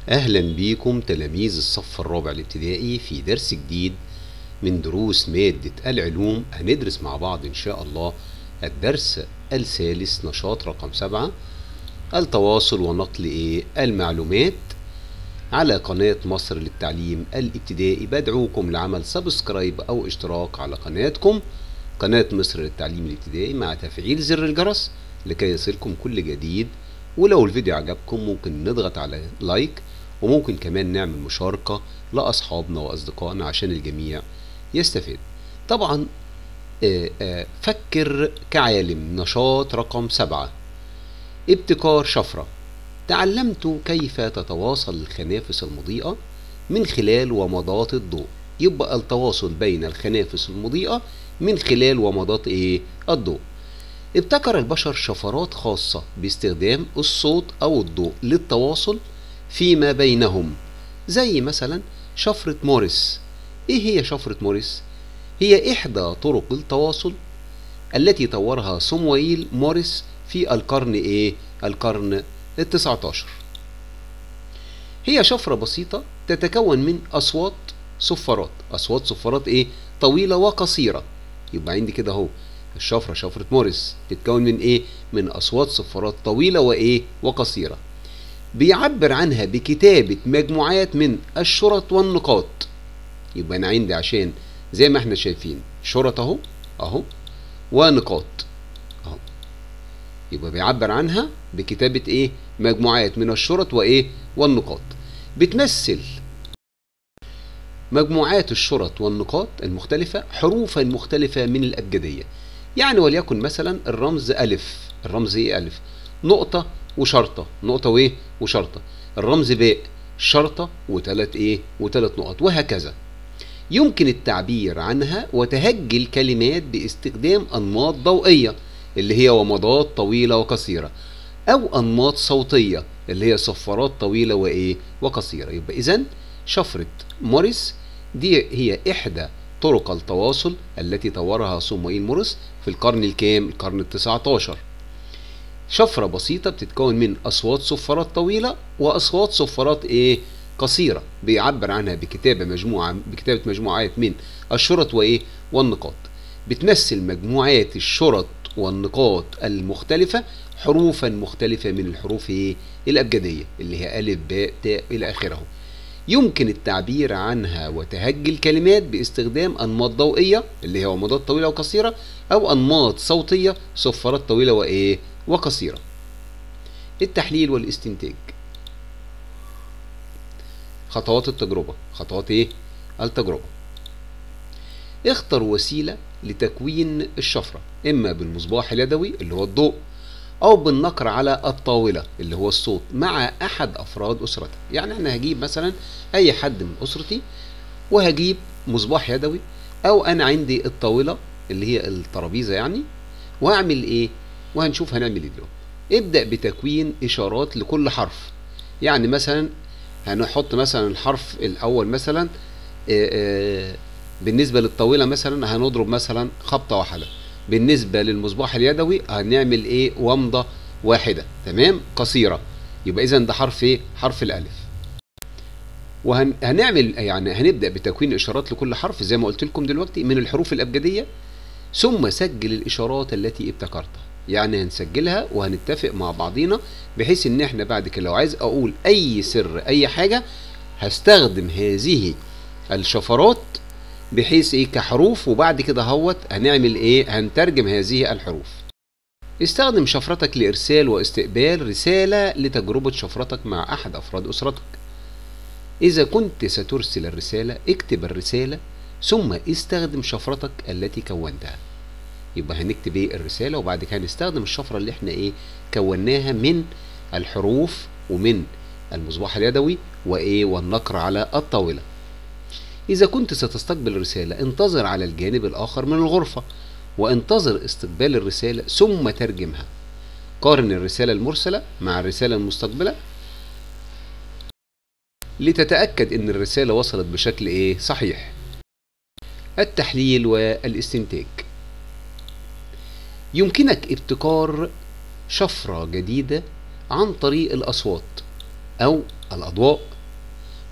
أهلا بيكم تلاميذ الصف الرابع الابتدائي في درس جديد من دروس مادة العلوم هندرس مع بعض إن شاء الله الدرس الثالث نشاط رقم سبعة التواصل ونقل إيه المعلومات على قناة مصر للتعليم الابتدائي بدعوكم لعمل سبسكرايب أو اشتراك على قناتكم قناة مصر للتعليم الابتدائي مع تفعيل زر الجرس لكي يصلكم كل جديد ولو الفيديو عجبكم ممكن نضغط على لايك وممكن كمان نعمل مشاركة لأصحابنا وأصدقائنا عشان الجميع يستفيد طبعا آه، آه، فكر كعالم نشاط رقم سبعة ابتكار شفرة تعلمت كيف تتواصل الخنافس المضيئة من خلال ومضات الضوء يبقى التواصل بين الخنافس المضيئة من خلال ومضات ايه الضوء ابتكر البشر شفرات خاصة باستخدام الصوت أو الضوء للتواصل فيما بينهم زي مثلا شفرة موريس ايه هي شفرة موريس؟ هي إحدى طرق التواصل التي طورها صموئيل موريس في القرن ايه؟ القرن التسعة عشر هي شفرة بسيطة تتكون من أصوات صفارات أصوات صفارات ايه؟ طويلة وقصيرة يبقى عندي كده اهو الشفرة شفرة موريس تتكون من ايه؟ من أصوات صفارات طويلة وايه؟ وقصيرة بيعبر عنها بكتابة مجموعات من الشرط والنقاط يبقى أنا عندي عشان زي ما احنا شايفين شرط اهو اهو ونقاط اهو يبقى بيعبر عنها بكتابة ايه؟ مجموعات من الشرط وايه؟ والنقاط بتمثل مجموعات الشرط والنقاط المختلفة حروفا مختلفة من الأبجدية يعني وليكن مثلا الرمز ألف الرمز إيه ألف نقطة وشرطة نقطة وإيه وشرطة الرمز باء شرطة وثلاث إيه وثلاث نقط وهكذا يمكن التعبير عنها وتهجي الكلمات باستخدام أنماط ضوئية اللي هي ومضات طويلة وقصيرة أو أنماط صوتية اللي هي صفارات طويلة وإيه وقصيرة يبقى إذا شفرة موريس دي هي إحدى طرق التواصل التي طورها صموئيل موريس في القرن الكام؟ القرن التسعة عشر شفرة بسيطة بتتكون من أصوات صفارات طويلة وأصوات صفارات إيه؟ قصيرة بيعبر عنها بكتابة مجموعة بكتابة مجموعات من الشرط وإيه؟ والنقاط بتمثل مجموعات الشرط والنقاط المختلفة حروفا مختلفة من الحروف إيه؟ الأبجدية اللي هي ألف باء تاء إلى آخره يمكن التعبير عنها وتهجي الكلمات باستخدام أنماط ضوئية اللي هي ومضات طويلة وقصيرة أو أنماط صوتية صفارات طويلة وإيه؟ وقصيرة التحليل والاستنتاج خطوات التجربة خطوات ايه التجربة اختر وسيلة لتكوين الشفرة اما بالمصباح اليدوي اللي هو الضوء او بالنقر على الطاولة اللي هو الصوت مع احد افراد اسرتك يعني انا هجيب مثلا اي حد من اسرتي وهجيب مصباح يدوي او انا عندي الطاولة اللي هي الترابيزة يعني واعمل ايه وهنشوف هنعمل ايه دلوقتي ابدأ بتكوين اشارات لكل حرف يعني مثلا هنحط مثلا الحرف الاول مثلا آه، آه، بالنسبه للطاوله مثلا هنضرب مثلا خبطه واحده بالنسبه للمصباح اليدوي هنعمل ايه ومضه واحده تمام قصيره يبقى اذا ده حرف ايه حرف الالف وهنعمل يعني هنبدا بتكوين اشارات لكل حرف زي ما قلت لكم دلوقتي من الحروف الابجديه ثم سجل الاشارات التي ابتكرتها يعني هنسجلها وهنتفق مع بعضينا بحيث ان احنا بعد كده لو عايز اقول اي سر اي حاجة هستخدم هذه الشفرات بحيث ايه كحروف وبعد كده هوت هنعمل ايه هنترجم هذه الحروف استخدم شفرتك لارسال واستقبال رسالة لتجربة شفرتك مع احد افراد اسرتك اذا كنت سترسل الرسالة اكتب الرسالة ثم استخدم شفرتك التي كونتها يبقى هنكتب ايه الرساله وبعد كده هنستخدم الشفره اللي احنا ايه كوناها من الحروف ومن المصباح اليدوي وايه والنقر على الطاوله اذا كنت ستستقبل رساله انتظر على الجانب الاخر من الغرفه وانتظر استقبال الرساله ثم ترجمها قارن الرساله المرسله مع الرساله المستقبله لتتاكد ان الرساله وصلت بشكل ايه صحيح التحليل والاستنتاج يمكنك ابتكار شفرة جديدة عن طريق الأصوات أو الأضواء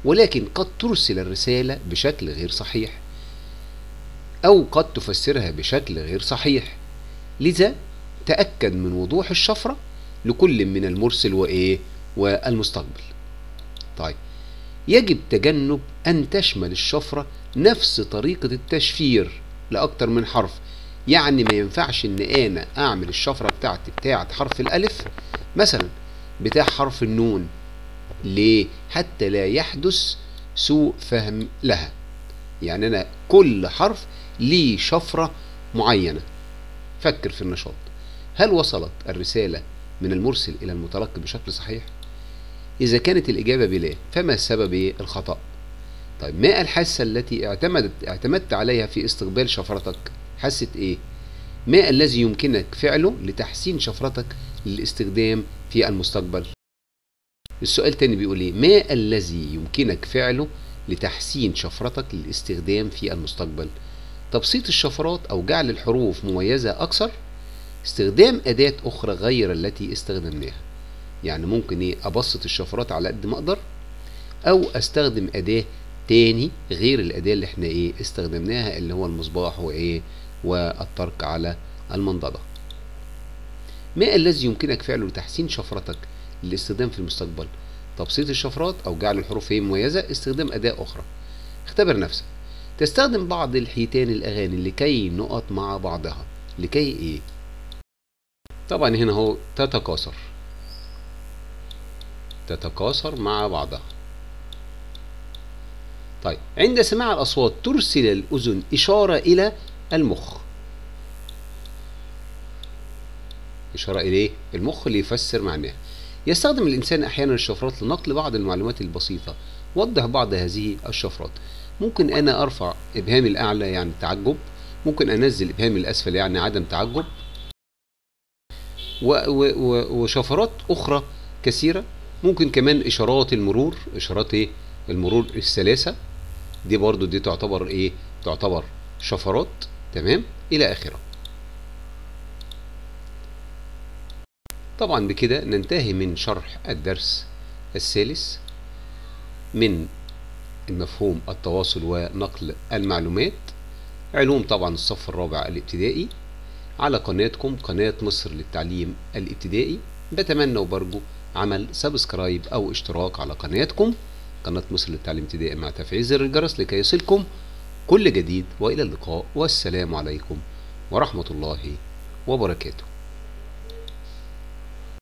ولكن قد ترسل الرسالة بشكل غير صحيح أو قد تفسرها بشكل غير صحيح لذا تأكد من وضوح الشفرة لكل من المرسل وإيه والمستقبل طيب يجب تجنب أن تشمل الشفرة نفس طريقة التشفير لأكتر من حرف يعني ما ينفعش ان انا اعمل الشفرة بتاعتي بتاعت حرف الالف مثلا بتاع حرف النون ليه حتى لا يحدث سوء فهم لها يعني انا كل حرف ليه شفرة معينة فكر في النشاط هل وصلت الرسالة من المرسل الى المتلقي بشكل صحيح اذا كانت الاجابة بلا فما سبب الخطأ طيب ما الحاسة التي اعتمدت اعتمدت عليها في استقبال شفرتك حاسة ايه ما الذي يمكنك فعله لتحسين شفرتك للاستخدام في المستقبل السؤال تاني بيقول ايه ما الذي يمكنك فعله لتحسين شفرتك للاستخدام في المستقبل تبسيط الشفرات او جعل الحروف مميزة اكثر استخدام اداة اخرى غير التي استخدمناها يعني ممكن ايه ابسط الشفرات على قد ما اقدر او استخدم اداة تاني غير الاداة اللي احنا ايه استخدمناها اللي هو المصباح وايه والترك على المنضدة ما الذي يمكنك فعله لتحسين شفرتك للاستخدام في المستقبل تبسيط الشفرات او جعل الحروف هي مميزة استخدام اداة اخرى اختبر نفسك تستخدم بعض الحيتان الاغاني لكي نقط مع بعضها لكي ايه طبعا هنا هو تتكاثر تتكاثر مع بعضها طيب عند سماع الأصوات ترسل الأذن إشارة إلى المخ إشارة إليه المخ اللي يفسر معناها يستخدم الإنسان أحيانا الشفرات لنقل بعض المعلومات البسيطة وضح بعض هذه الشفرات ممكن أنا أرفع إبهامي الأعلى يعني تعجب ممكن أنزل إبهامي الأسفل يعني عدم تعجب و و و وشفرات أخرى كثيرة ممكن كمان إشارات المرور إشارات إيه المرور الثلاثة دي برضو دي تعتبر إيه تعتبر شفرات تمام إلى آخره طبعا بكده ننتهي من شرح الدرس الثالث من المفهوم التواصل ونقل المعلومات علوم طبعا الصف الرابع الابتدائي على قناتكم قناة مصر للتعليم الابتدائي بتمنى وبرجو عمل سبسكرايب او اشتراك على قناتكم قناة مصر للتعليم الابتدائي مع تفعيل زر الجرس لكي يصلكم كل جديد والى اللقاء والسلام عليكم ورحمة الله وبركاته